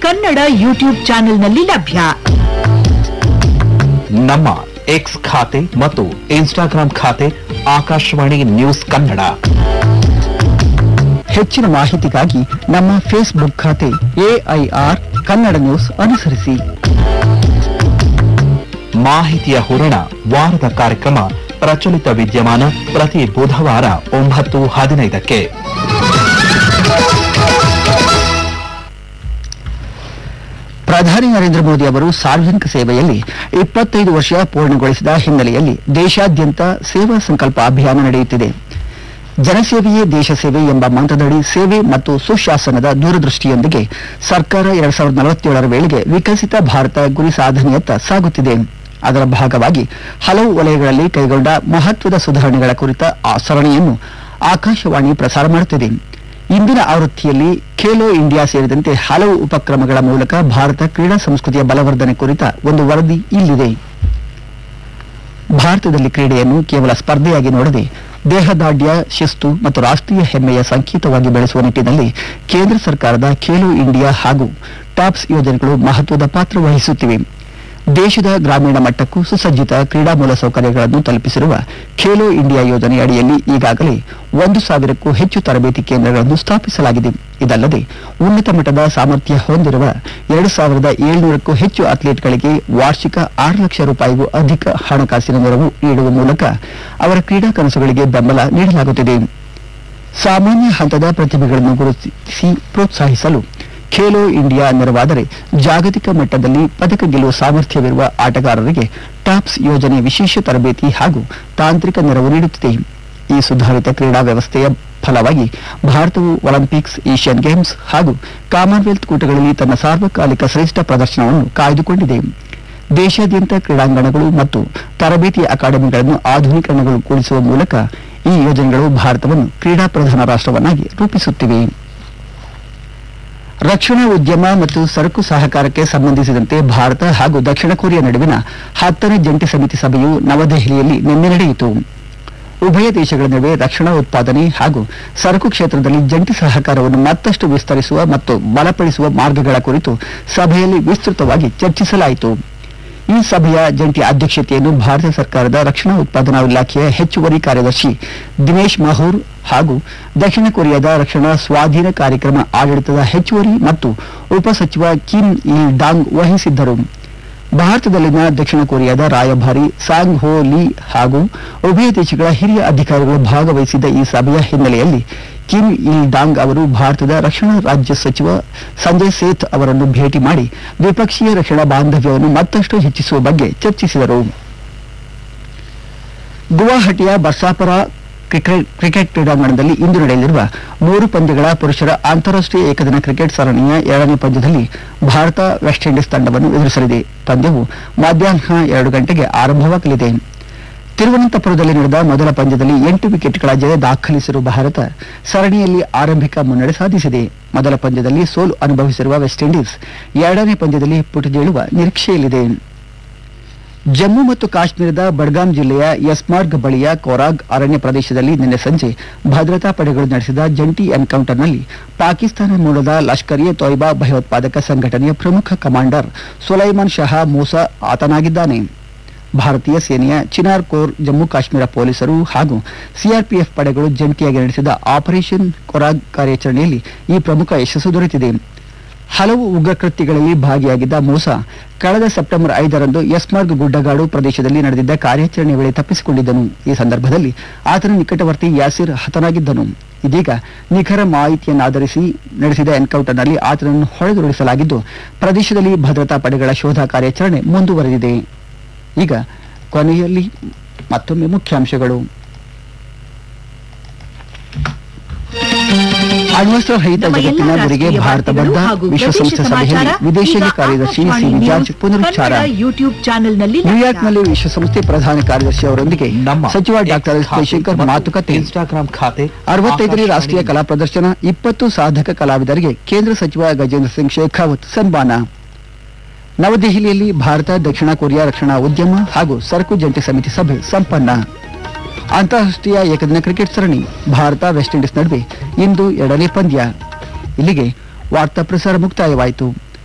Kannada YouTube ಚಾನೆಲ್ನಲ್ಲಿ ಲಭ್ಯ ನಮ್ಮ ಎಕ್ಸ್ ಖಾತೆ ಮತ್ತು ಇನ್ಸ್ಟಾಗ್ರಾಂ ಖಾತೆ ಆಕಾಶವಾಣಿ ನ್ಯೂಸ್ ಕನ್ನಡ ಹೆಚ್ಚಿನ ಮಾಹಿತಿಗಾಗಿ ನಮ್ಮ ಫೇಸ್ಬುಕ್ ಖಾತೆ ಎಐಆರ್ ಕನ್ನಡ ನ್ಯೂಸ್ ಅನುಸರಿಸಿ ಮಾಹಿತಿಯ ಹೂರಣ ವಾರದ ಕಾರ್ಯಕ್ರಮ ಪ್ರಚಲಿತ ವಿದ್ಯಮಾನ ಪ್ರತಿ ಬುಧವಾರ ಒಂಬತ್ತು ಹದಿನೈದಕ್ಕೆ ಪ್ರಧಾನಿ ನರೇಂದ್ರ ಮೋದಿ ಅವರು ಸಾರ್ವಜನಿಕ ಸೇವೆಯಲ್ಲಿ ಇಪ್ಪತ್ತೈದು ವರ್ಷ ಪೂರ್ಣಗೊಳಿಸಿದ ಹಿನ್ನೆಲೆಯಲ್ಲಿ ದೇಶಾದ್ಯಂತ ಸೇವಾ ಸಂಕಲ್ಪ ಅಭಿಯಾನ ನಡೆಯುತ್ತಿದೆ ಜನಸೇವೆಯೇ ದೇಶ ಸೇವೆ ಎಂಬ ಮಂತ್ರದಡಿ ಸೇವೆ ಮತ್ತು ಸುಶಾಸನದ ದೂರದೃಷ್ಟಿಯೊಂದಿಗೆ ಸರ್ಕಾರ ಎರಡ್ ಸಾವಿರದ ನಲವತ್ತೇಳರ ವೇಳೆಗೆ ವಿಕಸಿತ ಭಾರತ ಗುರಿ ಸಾಧನೆಯತ್ತ ಸಾಗುತ್ತಿದೆ ಅದರ ಭಾಗವಾಗಿ ಹಲವು ವಲಯಗಳಲ್ಲಿ ಕೈಗೊಂಡ ಮಹತ್ವದ ಸುಧಾರಣೆಗಳ ಕುರಿತ ಆ ಸರಣಿಯನ್ನು ಆಕಾಶವಾಣಿ ಪ್ರಸಾರ ಮಾಡುತ್ತಿದೆ ಇಂದಿನ ಆವೃತ್ತಿಯಲ್ಲಿ ಖೇಲೋ ಇಂಡಿಯಾ ಸೇರಿದಂತೆ ಹಲವು ಉಪಕ್ರಮಗಳ ಮೂಲಕ ಭಾರತ ಕ್ರೀಡಾ ಸಂಸ್ಕೃತಿಯ ಬಲವರ್ಧನೆ ಕುರಿತ ಒಂದು ವರದಿ ಇಲ್ಲಿದೆ ಭಾರತದಲ್ಲಿ ಕ್ರೀಡೆಯನ್ನು ಕೇವಲ ಸ್ಪರ್ಧೆಯಾಗಿ ನೋಡದೆ ದೇಹದಾಢ್ಯ ಶಿಸ್ತು ಮತ್ತು ರಾಷ್ಟ್ರೀಯ ಹೆಮ್ಮೆಯ ಸಂಕೇತವಾಗಿ ಬೆಳೆಸುವ ನಿಟ್ಟಿನಲ್ಲಿ ಕೇಂದ್ರ ಸರ್ಕಾರದ ಖೇಲೋ ಇಂಡಿಯಾ ಹಾಗೂ ಟಾಪ್ಸ್ ಯೋಜನೆಗಳು ಮಹತ್ವದ ಪಾತ್ರ ವಹಿಸುತ್ತಿವೆ ದೇಶದ ಗ್ರಾಮೀಣ ಮಟ್ಟಕ್ಕೂ ಸುಸಜ್ಜಿತ ಕ್ರೀಡಾ ಮೂಲಸೌಕರ್ಯಗಳನ್ನು ತಲುಪಿಸಿರುವ ಖೇಲೋ ಇಂಡಿಯಾ ಯೋಜನೆ ಅಡಿಯಲ್ಲಿ ಈಗಾಗಲೇ ಒಂದು ಸಾವಿರಕ್ಕೂ ಹೆಚ್ಚು ತರಬೇತಿ ಕೇಂದ್ರಗಳನ್ನು ಸ್ಥಾಪಿಸಲಾಗಿದೆ ಇದಲ್ಲದೆ ಉನ್ನತ ಮಟ್ಟದ ಸಾಮರ್ಥ್ಯ ಹೊಂದಿರುವ ಎರಡು ಸಾವಿರದ ಏಳ್ನೂರಕ್ಕೂ ಹೆಚ್ಚು ಅಥ್ಲೀಟ್ಗಳಿಗೆ ವಾರ್ಷಿಕ ಆರು ಲಕ್ಷ ರೂಪಾಯಿಗೂ ಅಧಿಕ ಹಣಕಾಸಿನ ನೆರವು ನೀಡುವ ಮೂಲಕ ಅವರ ಕ್ರೀಡಾ ಕನಸುಗಳಿಗೆ ಬೆಂಬಲ ನೀಡಲಾಗುತ್ತಿದೆ ಸಾಮಾನ್ಯ ಹಂತದ ಪ್ರತಿಭೆಗಳನ್ನು ಗುರುತಿಸಿ ಪ್ರೋತ್ಸಾಹಿಸಲು ಖೇಲೋ ಇಂಡಿಯಾ ನೆರವಾದರೆ ಜಾಗತಿಕ ಮಟ್ಟದಲ್ಲಿ ಪದಕ ಗೆಲ್ಲುವ ಸಾಮರ್ಥ್ಯವಿರುವ ಆಟಗಾರರಿಗೆ ಟಾಪ್ಸ್ ಯೋಜನೆ ವಿಶೇಷ ತರಬೇತಿ ಹಾಗೂ ತಾಂತ್ರಿಕ ನೆರವು ನೀಡುತ್ತಿದೆ ಈ ಸುಧಾರಿತ ಕ್ರೀಡಾ ವ್ಯವಸ್ಥೆಯ ಫಲವಾಗಿ ಭಾರತವು ಒಲಿಂಪಿಕ್ಸ್ ಏಷ್ಯನ್ ಗೇಮ್ಸ್ ಹಾಗೂ ಕಾಮನ್ವೆಲ್ತ್ ಕೂಟಗಳಲ್ಲಿ ತನ್ನ ಸಾರ್ವಕಾಲಿಕ ಶ್ರೇಷ್ಠ ಪ್ರದರ್ಶನವನ್ನು ಕಾಯ್ದುಕೊಂಡಿದೆ ದೇಶಾದ್ಯಂತ ಕ್ರೀಡಾಂಗಣಗಳು ಮತ್ತು ತರಬೇತಿ ಅಕಾಡೆಮಿಗಳನ್ನು ಆಧುನೀಕರಣಗೊಳಿಸುವ ಮೂಲಕ ಈ ಯೋಜನೆಗಳು ಭಾರತವನ್ನು ಕ್ರೀಡಾ ಪ್ರಧಾನ ರಾಷ್ಟ್ರವನ್ನಾಗಿ ರೂಪಿಸುತ್ತಿವೆ ರಕ್ಷಣಾ ಉದ್ಯಮ ಮತ್ತು ಸರಕು ಸಹಕಾರಕ್ಕೆ ಸಂಬಂಧಿಸಿದಂತೆ ಭಾರತ ಹಾಗೂ ದಕ್ಷಿಣ ಕೊರಿಯಾ ನಡುವಿನ ಹತ್ತನೇ ಜಂಟಿ ಸಮಿತಿ ಸಭೆಯು ನವದೆಹಲಿಯಲ್ಲಿ ನಿನ್ನೆ ನಡೆಯಿತು ಉಭಯ ದೇಶಗಳ ನಡುವೆ ರಕ್ಷಣಾ ಉತ್ಪಾದನೆ ಹಾಗೂ ಸರಕು ಕ್ಷೇತ್ರದಲ್ಲಿ ಜಂಟಿ ಸಹಕಾರವನ್ನು ಮತ್ತಷ್ಟು ವಿಸ್ತರಿಸುವ ಮತ್ತು ಬಲಪಡಿಸುವ ಮಾರ್ಗಗಳ ಕುರಿತು ಸಭೆಯಲ್ಲಿ ವಿಸ್ತೃತವಾಗಿ ಚರ್ಚಿಸಲಾಯಿತು ಈ ಸಭೆಯ ಜಂಟಿ ಅಧ್ಯಕ್ಷತೆಯನ್ನು ಭಾರತ ಸರ್ಕಾರದ ರಕ್ಷಣಾ ಉತ್ಪಾದನಾ ಇಲಾಖೆಯ ಹೆಚ್ಚುವರಿ ಕಾರ್ಯದರ್ಶಿ ದಿನೇಶ್ ಮಹೂರ್ ಹಾಗೂ ದಕ್ಷಿಣ ಕೊರಿಯಾದ ರಕ್ಷಣಾ ಸ್ವಾಧೀನ ಕಾರ್ಯಕ್ರಮ ಆಡಳಿತದ ಹೆಚ್ಚುವರಿ ಮತ್ತು ಉಪಸಚಿವ ಕಿಮ್ ಇಲ್ ಡಾಂಗ್ ವಹಿಸಿದ್ದರು ಭಾರತದಲ್ಲಿನ ದಕ್ಷಿಣ ಕೊರಿಯಾದ ರಾಯಭಾರಿ ಸಾಂಗ್ ಹೋ ಲೀ ಹಾಗೂ ಉಭಯ ದೇಶಗಳ ಹಿರಿಯ ಅಧಿಕಾರಿಗಳು ಭಾಗವಹಿಸಿದ್ದ ಈ ಸಭೆಯ ಹಿನ್ನೆಲೆಯಲ್ಲಿ ಕಿಮ್ ಇಲ್ ಡಾಂಗ್ ಅವರು ಭಾರತದ ರಕ್ಷಣಾ ರಾಜ್ಯ ಸಚಿವ ಸಂಜಯ್ ಸೇಥ್ ಅವರನ್ನು ಭೇಟಿ ಮಾಡಿ ದ್ವಿಪಕ್ಷೀಯ ರಕ್ಷಣಾ ಬಾಂಧವ್ಯವನ್ನು ಮತ್ತಷ್ಟು ಹೆಚ್ಚಿಸುವ ಬಗ್ಗೆ ಚರ್ಚಿಸಿದರು ಗುವಾಹಟಿಯ ಬರ್ಸಾಪರ ಕ್ರಿಕೆಟ್ ಕ್ರಿಕೆಟ್ ಕ್ರೀಡಾಂಗಣದಲ್ಲಿ ಇಂದು ನಡೆಯಲಿರುವ ಮೂರು ಪಂದ್ಯಗಳ ಪುರುಷರ ಅಂತಾರಾಷ್ಟ್ರೀಯ ಏಕದಿನ ಕ್ರಿಕೆಟ್ ಸರಣಿಯ ಎರಡನೇ ಪಂದ್ಯದಲ್ಲಿ ಭಾರತ ವೆಸ್ಟ್ ಇಂಡೀಸ್ ತಂಡವನ್ನು ಎದುರಿಸಲಿದೆ ಪಂದ್ಯವು ಮಧ್ಯಾಹ್ನ ಎರಡು ಗಂಟೆಗೆ ಆರಂಭವಾಗಲಿದೆ ತಿರುವನಂತಪುರದಲ್ಲಿ ನಡೆದ ಮೊದಲ ಪಂದ್ಯದಲ್ಲಿ ಎಂಟು ವಿಕೆಟ್ಗಳ ಜಯ ದಾಖಲಿಸಿರುವ ಭಾರತ ಸರಣಿಯಲ್ಲಿ ಆರಂಭಿಕ ಮುನ್ನಡೆ ಸಾಧಿಸಿದೆ ಮೊದಲ ಪಂದ್ಯದಲ್ಲಿ ಸೋಲು ಅನುಭವಿಸಿರುವ ವೆಸ್ಟ್ ಇಂಡೀಸ್ ಎರಡನೇ ಪಂದ್ಯದಲ್ಲಿ ಪುಟದೇಳುವ ನಿರೀಕ್ಷೆಯಲ್ಲಿದೆ ಜಮ್ಮು ಮತ್ತು ಕಾಶ್ಮೀರದ ಬಡ್ಗಾಮ್ ಜಿಲ್ಲೆಯ ಯಸ್ಮಾರ್ಗ್ ಬಳಿಯ ಕೊರಾಗ್ ಅರಣ್ಯ ಪ್ರದೇಶದಲ್ಲಿ ನಿನ್ನೆ ಸಂಜೆ ಭದ್ರತಾ ಪಡೆಗಳು ನಡೆಸಿದ ಜಂಟಿ ಎನ್ಕೌಂಟರ್ನಲ್ಲಿ ಪಾಕಿಸ್ತಾನ ಮೂಲದ ಲಷ್ಕರ್ ಎ ತೊಯ್ಬಾ ಭಯೋತ್ಪಾದಕ ಸಂಘಟನೆಯ ಪ್ರಮುಖ ಕಮಾಂಡರ್ ಸುಲೈಮಾನ್ ಶಹಾ ಮೂಸಾ ಆತನಾಗಿದ್ದಾನೆ ಭಾರತೀಯ ಸೇನೆಯ ಚಿನಾರ್ ಕೋರ್ ಜಮ್ಮು ಕಾಶ್ಮೀರ ಪೊಲೀಸರು ಹಾಗೂ ಸಿಆರ್ಪಿಎಫ್ ಪಡೆಗಳು ಜಂಟಿಯಾಗಿ ನಡೆಸಿದ ಆಪರೇಷನ್ ಕೊರಾಗ್ ಕಾರ್ಯಾಚರಣೆಯಲ್ಲಿ ಈ ಪ್ರಮುಖ ಯಶಸ್ಸು ದೊರೆತಿದೆ ಹಲವು ಉಗ್ರ ಕೃತ್ಯಗಳಲ್ಲಿ ಭಾಗಿಯಾಗಿದ್ದ ಮೂಸಾ ಕಳೆದ ಸೆಪ್ಟೆಂಬರ್ ಐದರಂದು ಯಸ್ಮಾರ್ಗ್ ಗುಡ್ಡಗಾಡು ಪ್ರದೇಶದಲ್ಲಿ ನಡೆದಿದ್ದ ಕಾರ್ಯಾಚರಣೆ ವೇಳೆ ತಪ್ಪಿಸಿಕೊಂಡಿದ್ದನು ಈ ಸಂದರ್ಭದಲ್ಲಿ ಆತನ ನಿಕಟವರ್ತಿ ಯಾಸಿರ್ ಹತನಾಗಿದ್ದನು ಇದೀಗ ನಿಖರ ಮಾಹಿತಿಯನ್ನಾಧರಿಸಿ ನಡೆಸಿದ ಎನ್ಕೌಂಟರ್ನಲ್ಲಿ ಆತನನ್ನು ಹೊಡೆದುರುಳಿಸಲಾಗಿದ್ದು ಪ್ರದೇಶದಲ್ಲಿ ಭದ್ರತಾ ಪಡೆಗಳ ಶೋಧ ಕಾರ್ಯಾಚರಣೆ ಮುಂದುವರೆದಿದೆ ಈಗ ಕೊನೆಯಲ್ಲಿ ಮತ್ತೊಮ್ಮೆ ಮುಖ್ಯಾಂಶಗಳು ಅಣ್ವಸ್ತ್ರ ರಹಿತ ನಮ್ಮ ಜಗತ್ತಿನ ಎಲ್ಲಾ ಗುರಿಗೆ ರಾಷ್ಟ್ರೀಯ ಭಾರತ ವಾರ್ತೆಗಳು ಬದ್ಧ ಹಾಗೂ ವಿಶ್ವಸಂಸ್ಥೆ ಪ್ರದೇಶ ಸಭೆಯಲ್ಲಿ ಸಮಾಚಾರ ವಿದೇಶಾಂಗ ಈಗ ಕಾರ್ಯದರ್ಶಿ ಸಿ ಆಕಾಶವಾಣಿ ವಿಜಾರ್ಜ್ ನ್ಯೂಸ್ ಪುನರುಚ್ಚಾರ ಕನ್ನಡ ಯೂಟ್ಯೂಬ್ ಚಾನೆಲ್ನಲ್ಲಿ ನ್ಯೂಯಾರ್ಕ್ನಲ್ಲಿ ವಿಶ್ವಸಂಸ್ಥೆ ಪ್ರಧಾನ ಕಾರ್ಯದರ್ಶಿ ಅವರೊಂದಿಗೆ ನಮ್ಮ ಸಚಿವ ಡಾಕ್ಟರ್ ಎಸ್ ಖಾತೆ ಜಯಶಂಕರ್ ಮತ್ತು ಮಾತುಕತೆ ಇನ್ಸ್ಟಾಗ್ರಾಂ ಖಾತೆ ಅರವತ್ತೈದನೇ ಆಕಾಶವಾಣಿ ರಾಷ್ಟ್ರೀಯ ಕಲಾ ಪ್ರದರ್ಶನ ಇಪ್ಪತ್ತು ಸಾಧಕ ಕಲಾವಿದರಿಗೆ ಕೇಂದ್ರ ಸಚಿವ ಗಜೇಂದ್ರ ಸಿಂಗ್ ಶೇಖಾವತ್ ಸನ್ಮಾನ ನವದೆಹಲಿಯಲ್ಲಿ ಭಾರತ ದಕ್ಷಿಣ ಕೊರಿಯಾ ರಕ್ಷಣಾ ಉದ್ಯಮ ಹಾಗೂ ಸರಕು ಜಂಟಿ ಸಮಿತಿ ಸಭೆ ಸಂಪನ್ನ ಅಂತಾರಾಷ್ಟ್ರೀಯ ಏಕದಿನ ಕ್ರಿಕೆಟ್ ಸರಣಿ ಭಾರತ ವೆಸ್ಟ್ ಇಂಡೀಸ್ ನಡುವೆ ಇಂದು ಎರಡನೇ ಪಂದ್ಯ ಇಲ್ಲಿಗೆ ವಾರ್ತಾ ಪ್ರಸಾರ ಮುಕ್ತಾಯವಾಯಿತು